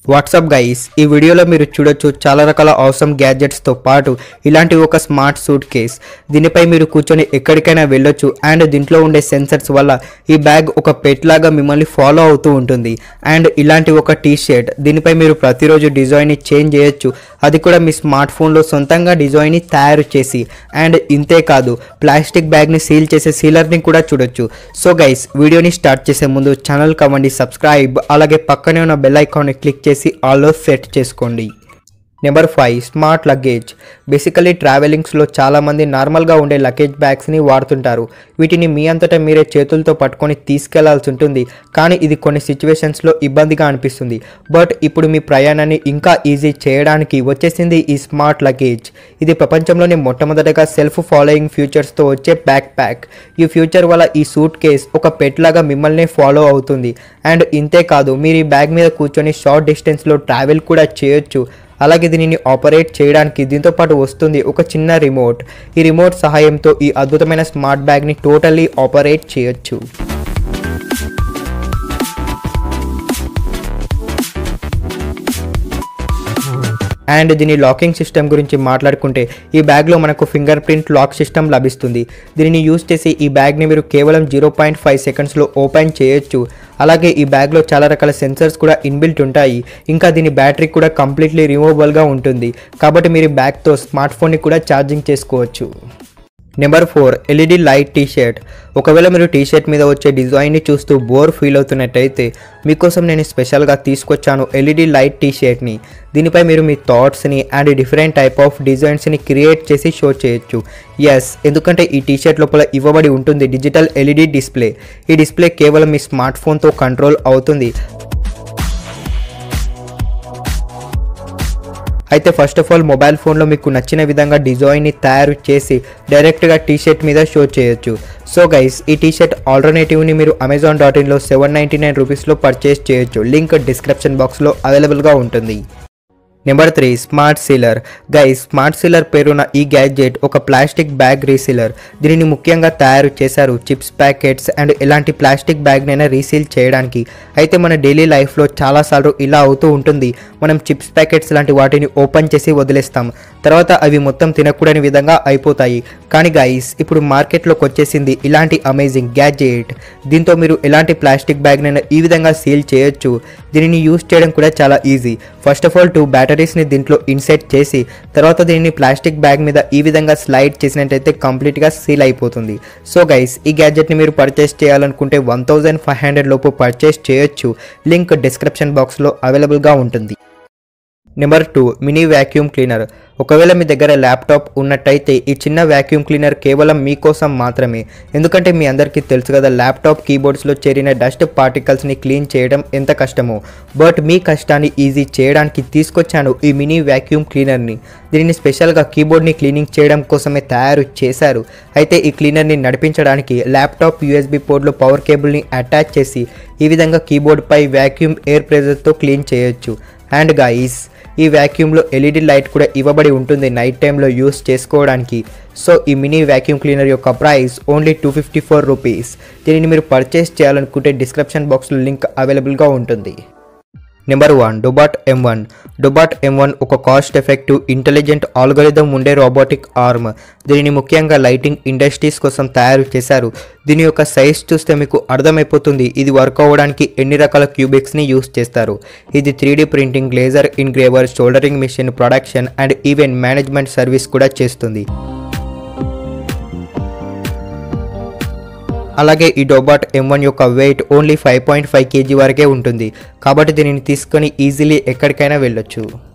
WhatsApp guys ఈ వీడియోలో మీరు చూడొచ్చు చాలా రకాల అవసరం గ్యాడ్జెట్స్తో పాటు ఇలాంటి ఒక స్మార్ట్ సూట్ కేస్ దీనిపై మీరు కూర్చొని ఎక్కడికైనా వెళ్ళొచ్చు అండ్ దీంట్లో ఉండే సెన్సర్స్ వల్ల ఈ బ్యాగ్ ఒక పెట్ లాగా మిమ్మల్ని ఫాలో అవుతూ ఉంటుంది అండ్ ఇలాంటి ఒక టీ షర్ట్ దీనిపై మీరు ప్రతిరోజు డిజైన్ని చేంజ్ చేయొచ్చు అది కూడా మీ స్మార్ట్ ఫోన్లో సొంతంగా డిజైన్ని తయారు చేసి అండ్ ఇంతే కాదు ప్లాస్టిక్ బ్యాగ్ని సీల్ చేసే సీలర్ని కూడా చూడొచ్చు సో గైస్ వీడియోని స్టార్ట్ చేసే ముందు ఛానల్ కవ్వండి సబ్స్క్రైబ్ అలాగే పక్కనే ఉన్న బెల్ ఐకాన్ని క్లిక్ చేసి ఆల్లో సెట్ చేసుకోండి number five smart luggage basically ట్రావెలింగ్స్లో చాలామంది నార్మల్గా ఉండే లగేజ్ బ్యాగ్స్ని వాడుతుంటారు వీటిని మీ అంతటా మీరే చేతులతో పట్టుకొని తీసుకెళ్లాల్సి ఉంటుంది కానీ ఇది కొన్ని సిచ్యువేషన్స్లో ఇబ్బందిగా అనిపిస్తుంది బట్ ఇప్పుడు మీ ప్రయాణాన్ని ఇంకా ఈజీ చేయడానికి వచ్చేసింది ఈ స్మార్ట్ లగేజ్ ఇది ప్రపంచంలోనే మొట్టమొదటగా సెల్ఫ్ ఫాలోయింగ్ ఫ్యూచర్స్తో వచ్చే బ్యాక్ ప్యాక్ ఈ ఫ్యూచర్ వల్ల ఈ సూట్ కేస్ ఒక పెట్ లాగా మిమ్మల్ని ఫాలో అవుతుంది అండ్ ఇంతే కాదు మీరు ఈ బ్యాగ్ మీద కూర్చొని షార్ట్ డిస్టెన్స్లో ట్రావెల్ కూడా చేయొచ్చు అలాగే దీనిని ఆపరేట్ చేయడానికి దీంతో పాటు వస్తుంది ఒక చిన్న రిమోట్ ఈ రిమోట్ సహాయంతో ఈ అద్భుతమైన స్మార్ట్ బ్యాగ్ని టోటల్లీ ఆపరేట్ చేయొచ్చు అండ్ దీని లాకింగ్ సిస్టమ్ గురించి మాట్లాడుకుంటే ఈ బ్యాగ్లో మనకు ఫింగర్ ప్రింట్ లాక్ సిస్టమ్ లభిస్తుంది దీనిని యూజ్ చేసి ఈ బ్యాగ్ని మీరు కేవలం జీరో పాయింట్ ఫైవ్ సెకండ్స్లో ఓపెన్ చేయొచ్చు అలాగే ఈ బ్యాగ్లో చాలా రకాల సెన్సర్స్ కూడా ఇన్బిల్ట్ ఉంటాయి ఇంకా దీని బ్యాటరీ కూడా కంప్లీట్లీ రిమూవబుల్గా ఉంటుంది కాబట్టి మీరు ఈ బ్యాగ్తో స్మార్ట్ ఫోన్ని కూడా ఛార్జింగ్ చేసుకోవచ్చు number four LED light T shirt ఒకవేళ మీరు టీ షర్ట్ మీద వచ్చే డిజైన్ని చూస్తూ బోర్ ఫీల్ అవుతున్నట్టయితే మీకోసం నేను స్పెషల్గా తీసుకొచ్చాను ఎల్ఈడి లైట్ టీ షర్ట్ని దీనిపై మీరు మీ థాట్స్ని అండ్ డిఫరెంట్ టైప్ ఆఫ్ డిజైన్స్ని క్రియేట్ చేసి షో చేయొచ్చు ఎస్ ఎందుకంటే ఈ టీ షర్ట్ లోపల ఇవ్వబడి ఉంటుంది డిజిటల్ ఎల్ఈడి డిస్ప్లే ఈ డిస్ప్లే కేవలం మీ స్మార్ట్ ఫోన్తో కంట్రోల్ అవుతుంది అయితే ఫస్ట్ ఆఫ్ ఆల్ మొబైల్ ఫోన్లో మీకు నచ్చిన విధంగా డిజైన్ని తయారు చేసి డైరెక్ట్గా టీ షర్ట్ మీద షో చేయొచ్చు సో గైస్ ఈ టీ షర్ట్ ఆల్టర్నేటివ్ని మీరు అమెజాన్ డాట్ ఇన్లో సెవెన్ నైంటీ నైన్ రూపీస్లో పర్చేస్ చేయొచ్చు లింక్ డిస్క్రిప్షన్ బాక్స్లో అవైలబుల్గా ఉంటుంది number three smart sealer guys smart sealer పేరున్న ఈ గ్యాడ్జెట్ ఒక ప్లాస్టిక్ బ్యాగ్ రీసీలర్ దీనిని ముఖ్యంగా తయారు చేశారు చిప్స్ ప్యాకెట్స్ అండ్ ఎలాంటి ప్లాస్టిక్ బ్యాగ్నైనా రీసీల్ చేయడానికి అయితే మన డైలీ లైఫ్లో చాలాసార్లు ఇలా అవుతూ ఉంటుంది మనం చిప్స్ ప్యాకెట్స్ లాంటి వాటిని ఓపెన్ చేసి వదిలేస్తాం తర్వాత అవి మొత్తం తినకూడని విధంగా అయిపోతాయి కానీ గైస్ ఇప్పుడు మార్కెట్లోకి వచ్చేసింది ఇలాంటి అమేజింగ్ గ్యాడ్జెట్ దీంతో మీరు ఎలాంటి ప్లాస్టిక్ బ్యాగ్నైనా ఈ విధంగా సీల్ చేయొచ్చు దీనిని యూస్ చేయడం కూడా చాలా easy first of all two బ్యాటరీస్ని దీంట్లో ఇన్సెట్ చేసి తర్వాత దీనిని ప్లాస్టిక్ బ్యాగ్ మీద ఈ విధంగా స్లైడ్ చేసినట్టయితే కంప్లీట్గా సీల్ అయిపోతుంది సో గైస్ ఈ గ్యాడ్జెట్ని మీరు పర్చేస్ చేయాలనుకుంటే వన్ థౌజండ్ ఫైవ్ హండ్రెడ్ లోపు పర్చేస్ చేయొచ్చు లింక్ డిస్క్రిప్షన్ బాక్స్లో అవైలబుల్గా ఉంటుంది number two mini vacuum cleaner ఒకవేళ మీ దగ్గర ల్యాప్టాప్ ఉన్నట్టయితే ఈ చిన్న వ్యాక్యూమ్ క్లీనర్ కేవలం మీకోసం మాత్రమే ఎందుకంటే మీ అందరికీ తెలుసు కదా ల్యాప్టాప్ కీబోర్డ్స్లో చేరిన డస్ట్ పార్టికల్స్ని క్లీన్ చేయడం ఎంత కష్టమో బట్ మీ కష్టాన్ని ఈజీ చేయడానికి తీసుకొచ్చాను ఈ మినీ వ్యాక్యూమ్ క్లీనర్ని దీనిని స్పెషల్గా కీబోర్డ్ని క్లీనింగ్ చేయడం కోసమే తయారు చేశారు అయితే ఈ క్లీనర్ని నడిపించడానికి ల్యాప్టాప్ యూఎస్బి పోర్ట్లో పవర్ కేబుల్ని అటాచ్ చేసి ఈ విధంగా కీబోర్డ్పై వ్యాక్యూమ్ ఎయిర్ ప్రెజర్తో క్లీన్ చేయొచ్చు అండ్ గాయస్ ఈ వ్యాక్యూమ్లో ఎల్ఈడి లైట్ కూడా ఇవ్వబడి ఉంటుంది నైట్ టైంలో యూస్ చేసుకోవడానికి సో ఈ మినీ వ్యాక్యూమ్ క్లీనర్ యొక్క price only two fifty four rupees దీనిని మీరు పర్చేస్ చేయాలనుకుంటే డిస్క్రిప్షన్ బాక్స్లో లింక్ అవైలబుల్గా ఉంటుంది number one Dobot M one Dobot M one ఒక కాస్ట్ ఎఫెక్టివ్ ఇంటెలిజెంట్ ఆల్గరిథం ఉండే రోబోటిక్ ఆర్మ్ దీనిని ముఖ్యంగా లైటింగ్ ఇండస్ట్రీస్ కోసం తయారు చేశారు దీని యొక్క సైజ్ చూస్తే మీకు అర్థమైపోతుంది ఇది వర్క్ అవ్వడానికి ఎన్ని రకాల క్యూబిక్స్ని యూస్ చేస్తారు ఇది three printing laser engraver soldering machine production and event management service కూడా చేస్తుంది అలాగే ఈ డోబాట్ ఎం వన్ యొక్క weight only five point five kg వరకే ఉంటుంది కాబట్టి దీనిని తీసుకొని ఈజీలీ ఎక్కడికైనా వెళ్ళొచ్చు